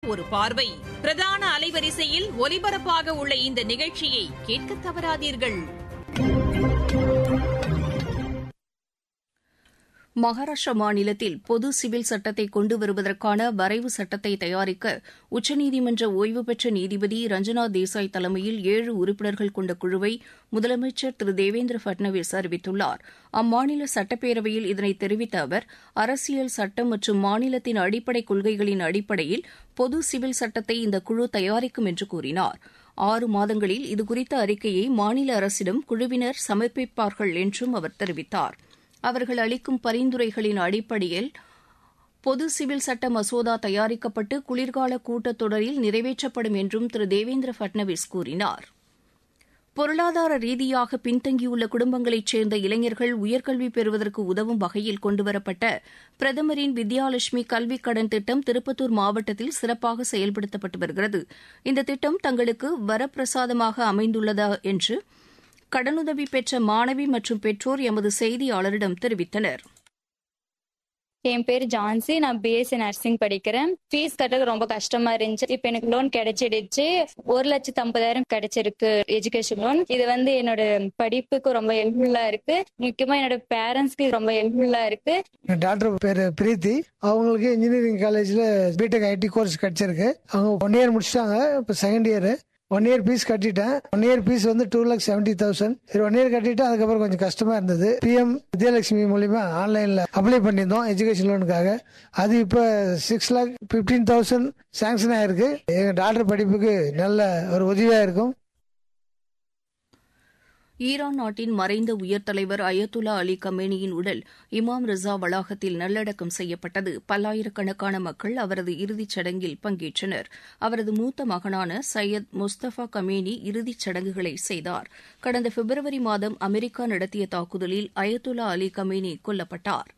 ஒரு பார்வை பிரதான அலைவரிசையில் ஒலிபரப்பாக உள்ள இந்த நிகழ்ச்சியை கேட்க தவறாதீர்கள் மகாராஷ்டிரா மாநிலத்தில் பொது சிவில் சட்டத்தை கொண்டு வருவதற்கான வரைவு சட்டத்தை தயாரிக்க உச்சநீதிமன்ற ஓய்வு பெற்ற நீதிபதி ரஞ்சனா தேசாய் தலைமையில் ஏழு உறுப்பினர்கள் கொண்ட குழுவை முதலமைச்சர் திரு தேவேந்திர பட்னவிஸ் அறிவித்துள்ளார் அம்மாநில சட்டப்பேரவையில் இதனை தெரிவித்த அவர் அரசியல் சட்டம் மற்றும் மாநிலத்தின் அடிப்படை கொள்கைகளின் அடிப்படையில் பொது சிவில் சட்டத்தை இந்த குழு தயாரிக்கும் என்று கூறினார் ஆறு மாதங்களில் இதுகுறித்த அறிக்கையை மாநில அரசிடம் குழுவினர் சமர்ப்பிப்பார்கள் என்றும் அவர் தெரிவித்தார் அவர்கள் அளிக்கும் பரிந்துரைகளின் அடிப்படையில் பொது சிவில் சட்ட மசோதா தயாரிக்கப்பட்டு குளிர்கால கூட்டத்தொடரில் நிறைவேற்றப்படும் என்றும் திரு தேவேந்திர பட்னவிஸ் கூறினார் பொருளாதார ரீதியாக பின்தங்கியுள்ள குடும்பங்களைச் சேர்ந்த இளைஞர்கள் உயர்கல்வி பெறுவதற்கு உதவும் வகையில் கொண்டுவரப்பட்ட பிரதமரின் வித்யாலட்சுமி கல்விக் கடன் திட்டம் திருப்பத்தூர் மாவட்டத்தில் சிறப்பாக செயல்படுத்தப்பட்டு வருகிறது இந்த திட்டம் தங்களுக்கு வரப்பிரசாதமாக அமைந்துள்ளதா என்று கடனுதவி பெற்ற மாணவி மற்றும் பெற்றோர் எமது செய்தியாளரிடம் தெரிவித்தனர் என் பேர் ஜான்சி நான் பிஎஸ்சி நர்சிங் படிக்கிறேன் ஃபீஸ் கட்டுறது ரொம்ப கஷ்டமா இருந்துச்சு இப்ப எனக்கு லோன் கிடைச்சிடுச்சு ஒரு லட்சத்து ஐம்பதாயிரம் கிடைச்சிருக்கு எஜுகேஷன் லோன் இது வந்து என்னோட படிப்புக்கு ரொம்ப ஹெல்ப்ஃபுல்லா இருக்கு முக்கியமா என்னோட பேரண்ட்ஸ்க்கு ரொம்ப ஹெல்ப்ஃபுல்லா இருக்கு டாக்டர் பேரு பிரீத்தி அவங்களுக்கு இன்ஜினியரிங் காலேஜ்ல பிடெக் ஐடி கோர்ஸ் கிடைச்சிருக்கு அவங்க ஒன் இயர் முடிச்சிட்டாங்க இப்போ second year one year fees கட்டிட்டேன் ஒன் இயர் ஃபீஸ் வந்து டூ லேக் செவன்டி தௌசண்ட் இது ஒன் இயர் கட்டிட்டு அதுக்கப்புறம் கொஞ்சம் கஷ்டமா இருந்தது பிஎம் வித்யாலட்சுமி மூலியமா ஆன்லைன்ல அப்ளை பண்ணியிருந்தோம் எஜுகேஷன் லோனுக்காக அது இப்போ six lakh fifteen thousand sanction ஆயிருக்கு எங்க டாக்டர் படிப்புக்கு நல்ல ஒரு உதவியா இருக்கும் ஈரான் நாட்டின் மறைந்த உயர் தலைவர் அயத்துல்லா அலி கமேனியின் உடல் இமாம் ரிசா வளாகத்தில் நல்லடக்கம் செய்யப்பட்டது பல்லாயிரக்கணக்கான மக்கள் அவரது இறுதிச் சடங்கில் பங்கேற்றனர் அவரது மூத்த மகனான சையத் முஸ்தபா கமேனி இறுதிச் சடங்குகளை செய்தார் கடந்த பிப்ரவரி மாதம் அமெரிக்கா நடத்திய தாக்குதலில் அயத்துல்லா அலி கமேனி கொல்லப்பட்டார்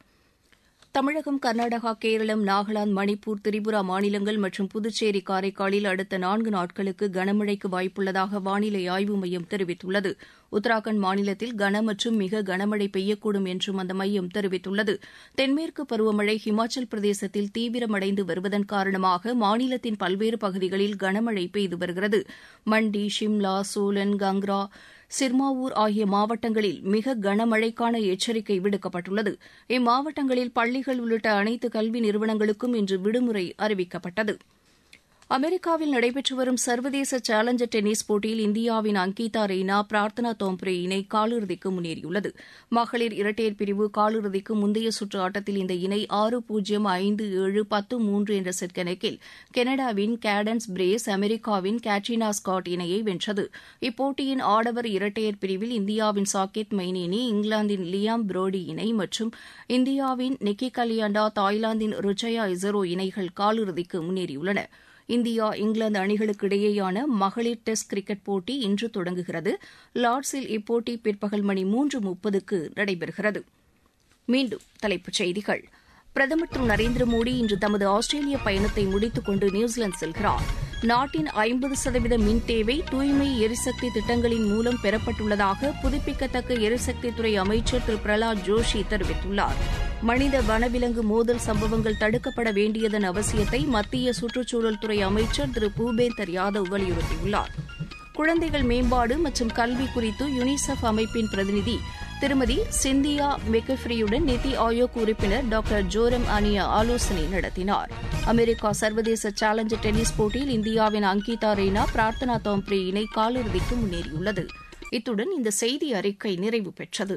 தமிழகம் கர்நாடகா கேரளம் நாகாலாந்து மணிப்பூர் திரிபுரா மாநிலங்கள் மற்றும் புதுச்சேரி காரைக்காலில் அடுத்த நான்கு நாட்களுக்கு கனமழைக்கு வாய்ப்புள்ளதாக வானிலை ஆய்வு மையம் தெரிவித்துள்ளது உத்தராகண்ட் மாநிலத்தில் கன மற்றும் மிக கனமழை பெய்யக்கூடும் என்றும் அந்த மையம் தெரிவித்துள்ளது தென்மேற்கு பருவமழை ஹிமாச்சல் பிரதேசத்தில் தீவிரமடைந்து வருவதன் காரணமாக மாநிலத்தின் பல்வேறு பகுதிகளில் கனமழை பெய்து வருகிறது மண்டி ஷிம்லா சோலன் கங்ரா சிர்மாவூர் ஆகிய மாவட்டங்களில் மிக கனமழைக்கான எச்சரிக்கை விடுக்கப்பட்டுள்ளது இம்மாவட்டங்களில் பள்ளிகள் உள்ளிட்ட அனைத்து கல்வி நிறுவனங்களுக்கும் இன்று விடுமுறை அறிவிக்கப்பட்டது அமெரிக்காவில் நடைபெற்று வரும் சர்வதேச சேலஞ்சர் டென்னிஸ் போட்டியில் இந்தியாவின் அங்கிதா ரெய்னா பிரார்த்தனா தோம்ப்ரே இணை காலிறுதிக்கு முன்னேறியுள்ளது மகளிர் இரட்டையர் பிரிவு காலிறுதிக்கு முந்தைய சுற்று ஆட்டத்தில் இந்த இணை ஆறு பூஜ்ஜியம் ஐந்து ஏழு பத்து மூன்று என்ற செட் கணக்கில் கனடாவின் கேடன்ஸ் பிரேஸ் அமெரிக்காவின் கேட்ரினா ஸ்காட் இணையை வென்றது இப்போட்டியின் ஆடவர் இரட்டையர் பிரிவில் இந்தியாவின் சாகேத் மைனேனி இங்கிலாந்தின் லியாம் புரோடி இணை மற்றும் இந்தியாவின் நிக்கி கலியாண்டா தாய்லாந்தின் ருச்சயா இசரோ இணைகள் காலிறுதிக்கு முன்னேறியுள்ளன இந்தியா இங்கிலாந்து அணிகளுக்கு இடையேயான மகளிர் டெஸ்ட் கிரிக்கெட் போட்டி இன்று தொடங்குகிறது லார்ட்ஸில் இப்போட்டி பிற்பகல் மணி மூன்று முப்பதுக்கு நடைபெறுகிறது மீண்டும் தலைப்புச் செய்திகள் பிரதமர் திரு நரேந்திர மோடி இன்று தமது ஆஸ்திரேலிய பயணத்தை முடித்துக் கொண்டு நியூசிலாந்து செல்கிறார் நாட்டின் ஐம்பது சதவீத மின் தேவை தூய்மை எரிசக்தி திட்டங்களின் மூலம் பெறப்பட்டுள்ளதாக புதுப்பிக்கத்தக்க எரிசக்தித்துறை அமைச்சர் திரு பிரலாத் ஜோஷி தெரிவித்துள்ளார் மனித வனவிலங்கு மோதல் சம்பவங்கள் தடுக்கப்பட வேண்டியதன் அவசியத்தை மத்திய சுற்றுச்சூழல் துறை அமைச்சர் திரு பூபேந்தர் யாதவ் வலியுறுத்தியுள்ளார் குழந்தைகள் மேம்பாடு மற்றும் கல்வி குறித்து யுனிசெஃப் அமைப்பின் பிரதிநிதி திருமதி சிந்தியா மெக்கஃப்ரியுடன் நிதி ஆயோக் உறுப்பினர் டாக்டர் ஜோரம் அனியா ஆலோசனை நடத்தினார் அமெரிக்கா சர்வதேச சேலஞ்சர் டென்னிஸ் போட்டியில் இந்தியாவின் அங்கிதா ரெய்னா பிரார்த்தனா தோம்ப்ரே இணை காலிறுதிக்கு முன்னேறியுள்ளது இத்துடன் இந்த செய்தி அறிக்கை நிறைவு பெற்றது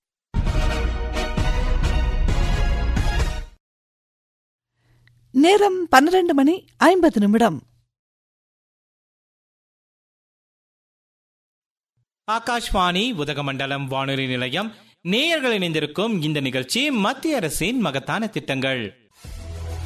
நேரம் பன்னிரண்டு மணி ஐம்பது நிமிடம் ஆகாஷ்வாணி உதகமண்டலம் வானொலி நிலையம் நேயர்கள் இணைந்திருக்கும் இந்த நிகழ்ச்சி மத்திய அரசின் மகத்தான திட்டங்கள்